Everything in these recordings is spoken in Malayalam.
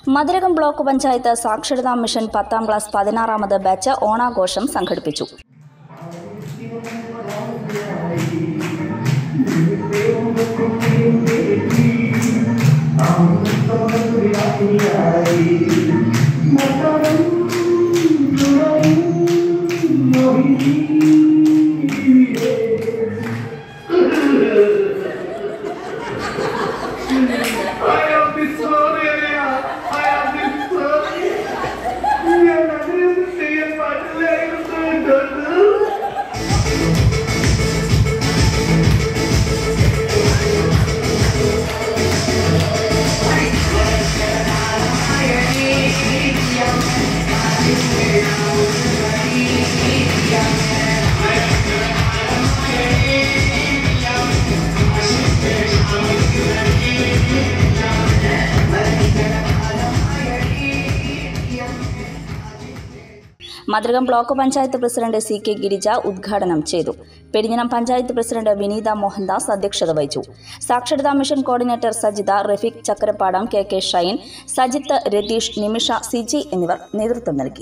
മതിലകം ബ്ലോക്ക് പഞ്ചായത്ത് സാക്ഷരതാ മിഷൻ പത്താം ക്ലാസ് പതിനാറാമത് ബാച്ച് ഓണാഘോഷം സംഘടിപ്പിച്ചു I am this sorry, I am this sorry. ഞാൻ അങ്ങനെയൊന്നും ചെയ്യാൻ പാടില്ലായിരുന്നു കേട്ടോ. Mathilakam block panchayat president C K Girija ഉദ്ഘാടനം ചെയ്തു പെരിഞ്ഞനം പഞ്ചായത്ത് പ്രസിഡന്റ് വിനീത മോഹൻദാസ് അധ്യക്ഷത വഹിച്ചു സാക്ഷരതാ mission coordinator Sajitha Rafeeq Chakkarappadam K K Shine Sajith Ratheesh Nimisha Siji എന്നിവർ നേതൃത്വം നൽകി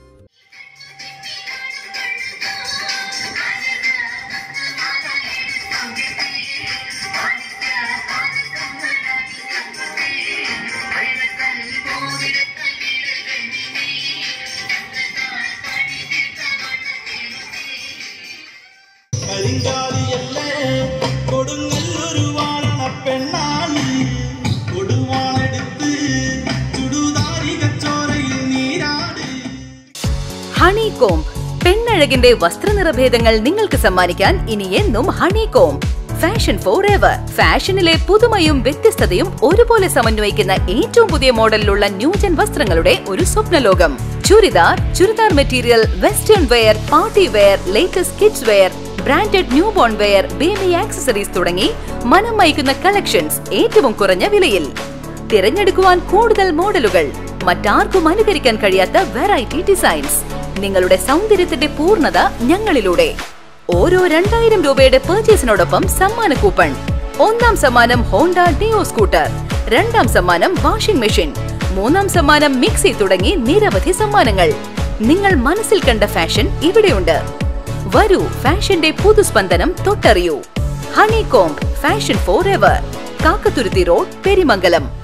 കരിങ്കാലിയല്ലേ കൊടുങ്ങല്ലൊരു വാഴണ പെണ്ണാളി കൊടുവാണെടുത്ത് ചുടുതാരി കച്ചോരയിൽ നീരാടി ഹണി കോംബ് പെണ്ണഴകിന്റെ വസ്ത്രനിറഭേദങ്ങൾ നിങ്ങൾക്ക് സമ്മാനിക്കാൻ ഇനി എന്നും honey comb fashion for ever ഫാഷനിലെ പുതുമയും വ്യത്യസ്തതയും ഒരുപോലെ സമന്വയിക്കുന്ന ഏറ്റവും പുതിയ മോഡലിലുള്ള ന്യൂജൻ വസ്ത്രങ്ങളുടെ ഒരു സ്വപ്നലോകം churidar churidar material western wear party wear latest kids wear branded new born wear baby accessories തുടങ്ങി മനം മയക്കുന്ന കളക്ഷൻസ് ഏറ്റവും കുറഞ്ഞ വിലയിൽ തിരഞ്ഞെടുക്കുവാൻ കൂടുതൽ മോഡലുകൾ മറ്റാർക്കും അനുകരിക്കാൻ കഴിയാത്ത വെറൈറ്റി ഡിസൈൻസ് നിങ്ങളുടെ സൗന്ദര്യത്തിന്റെ പൂർണ്ണത ഞങ്ങളിലൂടെ ഓരോ രണ്ടായിരം രൂപയുടെ പർച്ചേസിനോടൊപ്പം സമ്മാന കൂപ്പൺ ഒന്നാം സമ്മാനം ഹോണ്ട ഡിയോ സ്കൂട്ടർ രണ്ടാം സമ്മാനം വാഷിംഗ് മെഷീൻ മൂന്നാം സമ്മാനം മിക്സി തുടങ്ങി നിരവധി സമ്മാനങ്ങൾ നിങ്ങൾ മനസ്സിൽ കണ്ട ഫാഷൻ ഇവിടെയുണ്ട് വരൂ ഫാഷന്റെ പുതുസ്പന്ദനം തൊട്ടറിയൂ honey comb fashion for ever Kakkathuruthy road പെരിമംഗലം